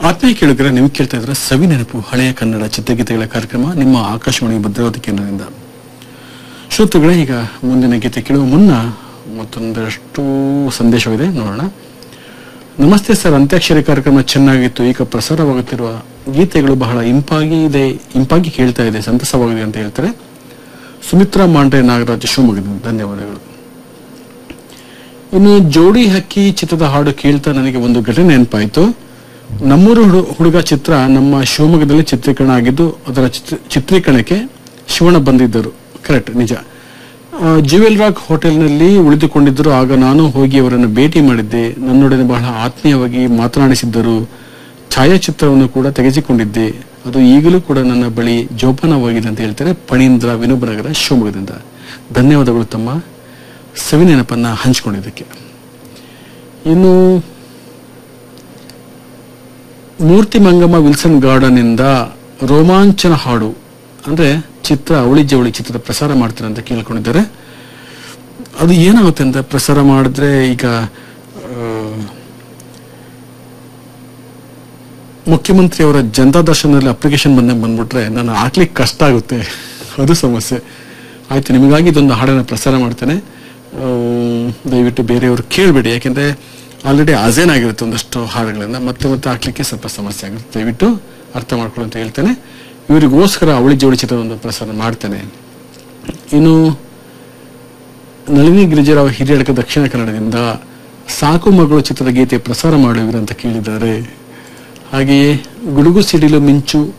ಆತ್ಮೀಯ ಕೇಳಿದ್ರೆ ನೀವು ಕೇಳ್ತಾ ಇದ್ರೆ ಸವಿ ನೆನಪು ಹಳೆಯ ಕನ್ನಡ ಚಿತ್ರಗೀತೆಗಳ ಕಾರ್ಯಕ್ರಮ ನಿಮ್ಮ ಆಕಾಶವಾಣಿ ಭದ್ರಾವತಿ ಕೇಂದ್ರದಿಂದ ಶ್ರೋತೃಗಳೇ ಈಗ ಮುಂದಿನ ಗೀತೆ ಕೇಳುವ ಮುನ್ನ ಮತ್ತೊಂದಷ್ಟು ಸಂದೇಶವಿದೆ ನೋಡೋಣ ನಮಸ್ತೆ ಸರ್ ಅಂತ್ಯಾಕ್ಷರಿ ಕಾರ್ಯಕ್ರಮ ಚೆನ್ನಾಗಿತ್ತು ಈಗ ಪ್ರಸಾರವಾಗುತ್ತಿರುವ ಗೀತೆಗಳು ಬಹಳ ಇಂಪಾಗಿ ಇದೆ ಇಂಪಾಗಿ ಕೇಳ್ತಾ ಇದೆ ಸಂತಸವಾಗಿದೆ ಅಂತ ಹೇಳ್ತಾರೆ ಸುಮಿತ್ರಾ ಮಾಂಡ್ರೆ ನಾಗರಾಜ್ ಶಿವಮೊಗ್ಗದಿಂದ ಧನ್ಯವಾದಗಳು ಇನ್ನು ಜೋಡಿ ಹಕ್ಕಿ ಚಿತ್ರದ ಹಾಡು ಕೇಳ್ತಾ ನನಗೆ ಒಂದು ಘಟನೆ ನೆನಪಾಯಿತು ನಮ್ಮೂರು ಹುಡು- ಹುಡುಗ ಚಿತ್ರ ನಮ್ಮ ಶಿವಮೊಗ್ಗದಲ್ಲಿ ಚಿತ್ರೀಕರಣ ಆಗಿದ್ದು ಅದರ ಚಿತ್ರ- ಚಿತ್ರೀಕರಣಕ್ಕೆ ಶಿವಣ್ಣ ಬಂದಿದ್ದರು ಕರೆಕ್ಟ್ ನಿಜ ಆ, ಜ್ಯುವೆಲ್ ರಾಕ್ ಹೋಟೆಲ್ನಲ್ಲಿ ಉಳಿದುಕೊಂಡಿದ್ದರು ಆಗ ನಾನು ಹೋಗಿ ಅವರನ್ನು ಭೇಟಿ ಮಾಡಿದ್ದೆ ನನ್ನೊಡನೆ ಬಹಳ ಆತ್ಮೀಯವಾಗಿ ಮಾತನಾಡಿಸಿದ್ದರು ಛಾಯಾಚಿತ್ರವನ್ನು ಕೂಡ ತೆಗೆಸಿಕೊಂಡಿದ್ದೆ ಅದು ಈಗಲೂ ಕೂಡ ನನ್ನ ಬಳಿ ಜೋಪಾನವಾಗಿದೆ ಅಂತ ಹೇಳ್ತಾರೆ ಪಣೀಂದ್ರ ವಿನೋಬನಗರ ಶಿವಮೊಗ್ಗದಿಂದ ಧನ್ಯವಾದಗಳು ತಮ್ಮ ಸವಿ ನೆನಪನ್ನ ಹಂಚಿಕೊಂಡಿದ್ದಕ್ಕೆ ಇನ್ನು ಮೂರ್ತಿ ಮಂಗಮ್ಮ ವಿಲ್ಸನ್ ಗಾರ್ಡನ್ ಇಂದ ರೋಮಾಂಚನ ಹಾಡು ಅಂದ್ರೆ ಚಿತ್ರ ಅವಳಿ ಜವಳಿ ಚಿತ್ರದ ಪ್ರಸಾರ ಮಾಡ್ತಾರೆ ಅಂತ ಕೇಳ್ಕೊಂಡಿದ್ದಾರೆ ಅದು ಏನಾಗುತ್ತೆ ಅಂತ ಪ್ರಸಾರ ಮಾಡಿದ್ರೆ ಈಗ ಆ, ಮುಖ್ಯಮಂತ್ರಿ ಅವರ ಜನತಾ ದರ್ಶನದಲ್ಲಿ ಅಪ್ಲಿಕೇಶನ್ ಬಂದ ಬಂದ್ಬಿಟ್ರೆ ನಾನು ಹಾಕ್ಲಿಕ್ಕೆ ಕಷ್ಟ ಆಗುತ್ತೆ ಅದು ಸಮಸ್ಯೆ ಆಯ್ತು ನಿಮಗಾಗಿ ಇದೊಂದು ಹಾಡನ್ನು ಪ್ರಸಾರ ಮಾಡ್ತೇನೆ ಆ, ದಯವಿಟ್ಟು ಬೇರೆಯವರು ಕೇಳಬೇಡಿ ಯಾಕೆಂದ್ರೆ ಆಲ್ರೆಡಿ ಅಜೇನ್ ಆಗಿರುತ್ತೆ ಒಂದಷ್ಟು ಹಾಡುಗಳಿಂದ ಮತ್ತೆ ಮತ್ತೆ ಹಾಕ್ಲಿಕ್ಕೆ ಸ್ವಲ್ಪ ಸಮಸ್ಯೆ ಆಗುತ್ತೆ ದಯವಿಟ್ಟು ಅರ್ಥ ಮಾಡ್ಕೊಳ್ಳಿ ಅಂತ ಹೇಳ್ತೇನೆ ಇವರಿಗೋಸ್ಕರ ಅವಳಿ ಜೋಡಿ ಚಿತ್ರವನ್ನು ಪ್ರಸಾರ ಮಾಡ್ತೇನೆ ಇನ್ನು ನಳಿನಿ ಗಿರಿಜರಾವ್ ಹಿರಿಯಡಕ ದಕ್ಷಿಣ ಕನ್ನಡದಿಂದ ಸಾಕು ಮಗಳು ಚಿತ್ರದ ಗೀತೆ ಪ್ರಸಾರ ಮಾಡುವಿರ ಅಂತ ಕೇಳಿದ್ದಾರೆ ಹಾಗೆಯೇ ಗುಡುಗು ಸಿಡಿಲು ಮಿಂಚು